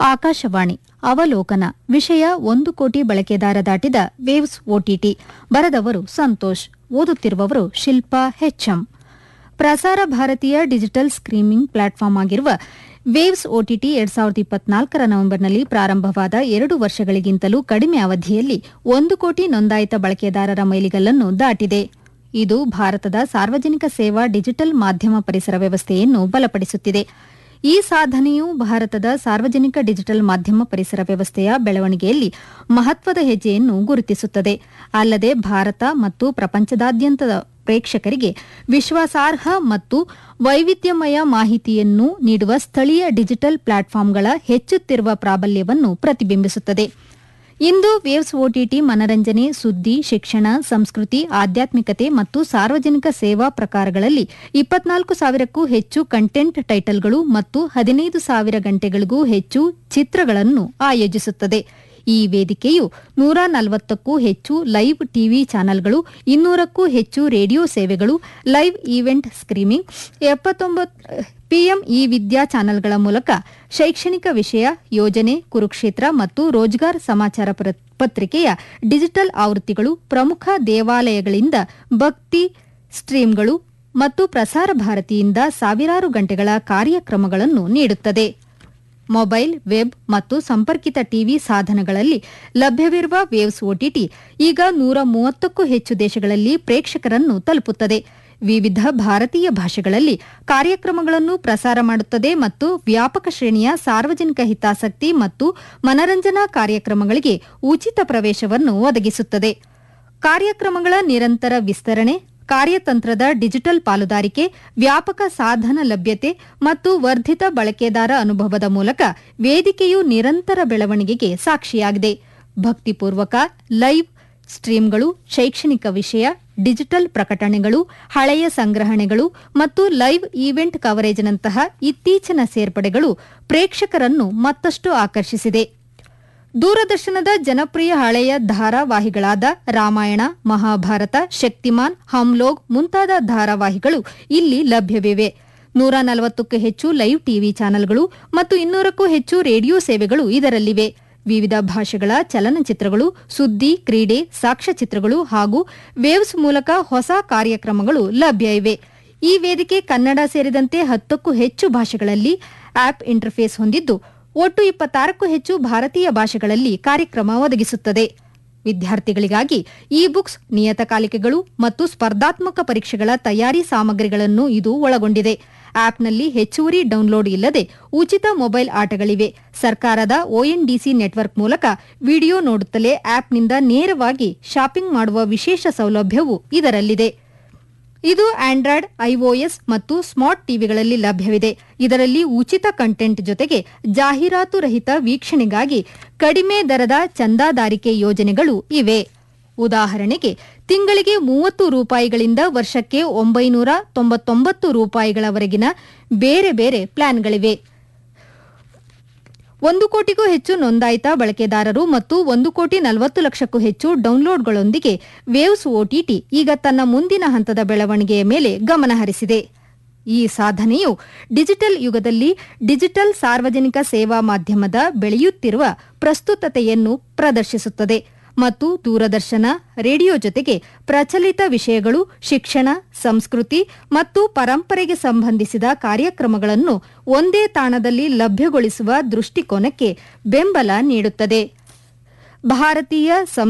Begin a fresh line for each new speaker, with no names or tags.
ಆಕಾಶವಾಣಿ ಅವಲೋಕನ ವಿಷಯ ಒಂದು ಕೋಟಿ ಬಳಕೆದಾರ ದಾಟಿದ ವೇವ್ಸ್ ಒಟಿಟಿ ಬರೆದವರು ಸಂತೋಷ್ ಓದುತ್ತಿರುವವರು ಶಿಲ್ಪಾ ಹೆಚ್ಎಂ ಪ್ರಸಾರ ಭಾರತೀಯ ಡಿಜಿಟಲ್ ಸ್ಟ್ರೀಮಿಂಗ್ ಪ್ಲಾಟ್ಫಾರ್ಮ್ ಆಗಿರುವ ವೇವ್ಸ್ ಒಟಿಟಿ ಎರಡ್ ಸಾವಿರದ ಇಪ್ಪತ್ನಾಲ್ಕರ ನವೆಂಬರ್ನಲ್ಲಿ ಪ್ರಾರಂಭವಾದ ಎರಡು ವರ್ಷಗಳಿಗಿಂತಲೂ ಕಡಿಮೆ ಅವಧಿಯಲ್ಲಿ ಒಂದು ಕೋಟಿ ನೋಂದಾಯಿತ ಬಳಕೆದಾರರ ಮೈಲಿಗಲ್ಲನ್ನು ದಾಟಿದೆ ಇದು ಭಾರತದ ಸಾರ್ವಜನಿಕ ಸೇವಾ ಡಿಜಿಟಲ್ ಮಾಧ್ಯಮ ಪರಿಸರ ವ್ಯವಸ್ಥೆಯನ್ನು ಬಲಪಡಿಸುತ್ತಿದೆ ಈ ಸಾಧನೆಯು ಭಾರತದ ಸಾರ್ವಜನಿಕ ಡಿಜಿಟಲ್ ಮಾಧ್ಯಮ ಪರಿಸರ ವ್ಯವಸ್ಥೆಯ ಬೆಳವಣಿಗೆಯಲ್ಲಿ ಮಹತ್ವದ ಹೆಜ್ಜೆಯನ್ನು ಗುರುತಿಸುತ್ತದೆ ಅಲ್ಲದೆ ಭಾರತ ಮತ್ತು ಪ್ರಪಂಚದಾದ್ಯಂತದ ಪ್ರೇಕ್ಷಕರಿಗೆ ವಿಶ್ವಾಸಾರ್ಹ ಮತ್ತು ವೈವಿಧ್ಯಮಯ ಮಾಹಿತಿಯನ್ನು ನೀಡುವ ಸ್ಥಳೀಯ ಡಿಜಿಟಲ್ ಪ್ಲಾಟ್ಫಾರ್ಮ್ಗಳ ಹೆಚ್ಚುತ್ತಿರುವ ಪ್ರಾಬಲ್ಯವನ್ನು ಪ್ರತಿಬಿಂಬಿಸುತ್ತದೆ ಇಂದು ವೇವ್ಸ್ ಒಟಿಟಿ ಮನರಂಜನೆ ಸುದ್ದಿ ಶಿಕ್ಷಣ ಸಂಸ್ಕೃತಿ ಆಧ್ಯಾತ್ಮಿಕತೆ ಮತ್ತು ಸಾರ್ವಜನಿಕ ಸೇವಾ ಪ್ರಕಾರಗಳಲ್ಲಿ ಇಪ್ಪತ್ನಾಲ್ಕು ಸಾವಿರಕ್ಕೂ ಹೆಚ್ಚು ಕಂಟೆಂಟ್ ಟೈಟಲ್ಗಳು ಮತ್ತು ಹದಿನೈದು ಸಾವಿರ ಗಂಟೆಗಳಿಗೂ ಹೆಚ್ಚು ಚಿತ್ರಗಳನ್ನು ಆಯೋಜಿಸುತ್ತದೆ ಈ ವೇದಿಕೆಯು ನೂರ ನಲವತ್ತಕ್ಕೂ ಹೆಚ್ಚು ಲೈವ್ ಟಿವಿ ಚಾನೆಲ್ಗಳು ಇನ್ನೂರಕ್ಕೂ ಹೆಚ್ಚು ರೇಡಿಯೋ ಸೇವೆಗಳು ಲೈವ್ ಈವೆಂಟ್ ಸ್ಕ್ರೀಮಿಂಗ್ ಎಪ್ಪತ್ತೊಂಬತ್ತು ಪಿಎಂ ಇ ವಿದ್ಯಾ ಚಾನೆಲ್ಗಳ ಮೂಲಕ ಶೈಕ್ಷಣಿಕ ವಿಷಯ ಯೋಜನೆ ಕುರುಕ್ಷೇತ್ರ ಮತ್ತು ರೋಜ್ಗಾರ್ ಸಮಾಚಾರ ಪ್ರ- ಪತ್ರಿಕೆಯ ಡಿಜಿಟಲ್ ಆವೃತ್ತಿಗಳು ಪ್ರಮುಖ ದೇವಾಲಯಗಳಿಂದ ಭಕ್ತಿ ಸ್ಟ್ರೀಮ್ಗಳು ಮತ್ತು ಪ್ರಸಾರ ಭಾರತಿಯಿಂದ ಸಾವಿರಾರು ಗಂಟೆಗಳ ಕಾರ್ಯಕ್ರಮಗಳನ್ನು ನೀಡುತ್ತದೆ ಮೊಬೈಲ್ ವೆಬ್ ಮತ್ತು ಸಂಪರ್ಕಿತ ಟಿವಿ ಸಾಧನಗಳಲ್ಲಿ ಲಭ್ಯವಿರುವ ವೇವ್ಸ್ ಒಟಿಟಿ ಈಗ ನೂರ ಮೂವತ್ತಕ್ಕೂ ಹೆಚ್ಚು ದೇಶಗಳಲ್ಲಿ ಪ್ರೇಕ್ಷಕರನ್ನು ತಲುಪುತ್ತದೆ ವಿವಿಧ ಭಾರತೀಯ ಭಾಷೆಗಳಲ್ಲಿ ಕಾರ್ಯಕ್ರಮಗಳನ್ನು ಪ್ರಸಾರ ಮಾಡುತ್ತದೆ ಮತ್ತು ವ್ಯಾಪಕ ಶ್ರೇಣಿಯ ಸಾರ್ವಜನಿಕ ಹಿತಾಸಕ್ತಿ ಮತ್ತು ಮನರಂಜನಾ ಕಾರ್ಯಕ್ರಮಗಳಿಗೆ ಉಚಿತ ಪ್ರವೇಶವನ್ನು ಒದಗಿಸುತ್ತದೆ ಕಾರ್ಯಕ್ರಮಗಳ ನಿರಂತರ ವಿಸ್ತರಣೆ ಕಾರ್ಯತಂತ್ರದ ಡಿಜಿಟಲ್ ಪಾಲುದಾರಿಕೆ ವ್ಯಾಪಕ ಸಾಧನ ಲಭ್ಯತೆ ಮತ್ತು ವರ್ಧಿತ ಬಳಕೆದಾರ ಅನುಭವದ ಮೂಲಕ ವೇದಿಕೆಯು ನಿರಂತರ ಬೆಳವಣಿಗೆಗೆ ಸಾಕ್ಷಿಯಾಗಿದೆ ಭಕ್ತಿಪೂರ್ವಕ ಲೈವ್ ಸ್ಟ್ರೀಮ್ಗಳು ಶೈಕ್ಷಣಿಕ ವಿಷಯ ಡಿಜಿಟಲ್ ಪ್ರಕಟಣೆಗಳು ಹಳೆಯ ಸಂಗ್ರಹಣೆಗಳು ಮತ್ತು ಲೈವ್ ಈವೆಂಟ್ ಕವರೇಜ್ನಂತಹ ಇತ್ತೀಚಿನ ಸೇರ್ಪಡೆಗಳು ಪ್ರೇಕ್ಷಕರನ್ನು ಮತ್ತಷ್ಟು ಆಕರ್ಷಿಸಿದೆ ದೂರದರ್ಶನದ ಜನಪ್ರಿಯ ಹಳೆಯ ಧಾರಾವಾಹಿಗಳಾದ ರಾಮಾಯಣ ಮಹಾಭಾರತ ಶಕ್ತಿಮಾನ್ ಹಮ್ಲೋಗ್ ಮುಂತಾದ ಧಾರಾವಾಹಿಗಳು ಇಲ್ಲಿ ಲಭ್ಯವಿವೆ ನೂರ ನಲವತ್ತಕ್ಕೂ ಹೆಚ್ಚು ಲೈವ್ ಟಿವಿ ಚಾನೆಲ್ಗಳು ಮತ್ತು ಇನ್ನೂರಕ್ಕೂ ಹೆಚ್ಚು ರೇಡಿಯೋ ಸೇವೆಗಳು ಇದರಲ್ಲಿವೆ ವಿವಿಧ ಭಾಷೆಗಳ ಚಲನಚಿತ್ರಗಳು ಸುದ್ದಿ ಕ್ರೀಡೆ ಸಾಕ್ಷ್ಯಚಿತ್ರಗಳು ಹಾಗೂ ವೇವ್ಸ್ ಮೂಲಕ ಹೊಸ ಕಾರ್ಯಕ್ರಮಗಳು ಲಭ್ಯ ಇವೆ ಈ ವೇದಿಕೆ ಕನ್ನಡ ಸೇರಿದಂತೆ ಹತ್ತಕ್ಕೂ ಹೆಚ್ಚು ಭಾಷೆಗಳಲ್ಲಿ ಆಪ್ ಇಂಟರ್ಫೇಸ್ ಹೊಂದಿದ್ದು ಒಟ್ಟು ಇಪ್ಪತ್ತಾರಕ್ಕೂ ಹೆಚ್ಚು ಭಾರತೀಯ ಭಾಷೆಗಳಲ್ಲಿ ಕಾರ್ಯಕ್ರಮ ಒದಗಿಸುತ್ತದೆ ವಿದ್ಯಾರ್ಥಿಗಳಿಗಾಗಿ ಇ ಬುಕ್ಸ್ ನಿಯತಕಾಲಿಕೆಗಳು ಮತ್ತು ಸ್ಪರ್ಧಾತ್ಮಕ ಪರೀಕ್ಷೆಗಳ ತಯಾರಿ ಸಾಮಗ್ರಿಗಳನ್ನು ಇದು ಒಳಗೊಂಡಿದೆ ಆಪ್ನಲ್ಲಿ ಹೆಚ್ಚುವರಿ ಡೌನ್ಲೋಡ್ ಇಲ್ಲದೆ ಉಚಿತ ಮೊಬೈಲ್ ಆಟಗಳಿವೆ ಸರ್ಕಾರದ ಒಎನ್ಡಿಸಿ ನೆಟ್ವರ್ಕ್ ಮೂಲಕ ವಿಡಿಯೋ ನೋಡುತ್ತಲೇ ಆಪ್ನಿಂದ ನೇರವಾಗಿ ಶಾಪಿಂಗ್ ಮಾಡುವ ವಿಶೇಷ ಸೌಲಭ್ಯವು ಇದರಲ್ಲಿದೆ ಇದು ಆಂಡ್ರಾಯ್ಡ್ ಐಒಎಸ್ ಮತ್ತು ಸ್ಮಾರ್ಟ್ ಟಿವಿಗಳಲ್ಲಿ ಲಭ್ಯವಿದೆ ಇದರಲ್ಲಿ ಉಚಿತ ಕಂಟೆಂಟ್ ಜೊತೆಗೆ ಜಾಹೀರಾತು ರಹಿತ ವೀಕ್ಷಣೆಗಾಗಿ ಕಡಿಮೆ ದರದ ಚಂದಾದಾರಿಕೆ ಯೋಜನೆಗಳು ಇವೆ ಉದಾಹರಣೆಗೆ ತಿಂಗಳಿಗೆ ಮೂವತ್ತು ರೂಪಾಯಿಗಳಿಂದ ವರ್ಷಕ್ಕೆ ಒಂಬೈನೂರ ತೊಂಬತ್ತೊಂಬತ್ತು ರೂಪಾಯಿಗಳವರೆಗಿನ ಬೇರೆ ಬೇರೆ ಪ್ಲಾನ್ಗಳಿವೆ ಒಂದು ಕೋಟಿಗೂ ಹೆಚ್ಚು ನೋಂದಾಯಿತ ಬಳಕೆದಾರರು ಮತ್ತು ಒಂದು ಕೋಟಿ ನಲವತ್ತು ಲಕ್ಷಕ್ಕೂ ಹೆಚ್ಚು ಡೌನ್ಲೋಡ್ಗಳೊಂದಿಗೆ ವೇವ್ಸ್ ಒಟಿಟಿ ಈಗ ತನ್ನ ಮುಂದಿನ ಹಂತದ ಬೆಳವಣಿಗೆಯ ಮೇಲೆ ಗಮನ ಹರಿಸಿದೆ ಈ ಸಾಧನೆಯು ಡಿಜಿಟಲ್ ಯುಗದಲ್ಲಿ ಡಿಜಿಟಲ್ ಸಾರ್ವಜನಿಕ ಸೇವಾ ಮಾಧ್ಯಮದ ಬೆಳೆಯುತ್ತಿರುವ ಪ್ರಸ್ತುತತೆಯನ್ನು ಪ್ರದರ್ಶಿಸುತ್ತದೆ ಮತ್ತು ದೂರದರ್ಶನ ರೇಡಿಯೋ ಜೊತೆಗೆ ಪ್ರಚಲಿತ ವಿಷಯಗಳು ಶಿಕ್ಷಣ ಸಂಸ್ಕೃತಿ ಮತ್ತು ಪರಂಪರೆಗೆ ಸಂಬಂಧಿಸಿದ ಕಾರ್ಯಕ್ರಮಗಳನ್ನು ಒಂದೇ ತಾಣದಲ್ಲಿ ಲಭ್ಯಗೊಳಿಸುವ ದೃಷ್ಟಿಕೋನಕ್ಕೆ ಬೆಂಬಲ ನೀಡುತ್ತದೆ ಭಾರತೀಯ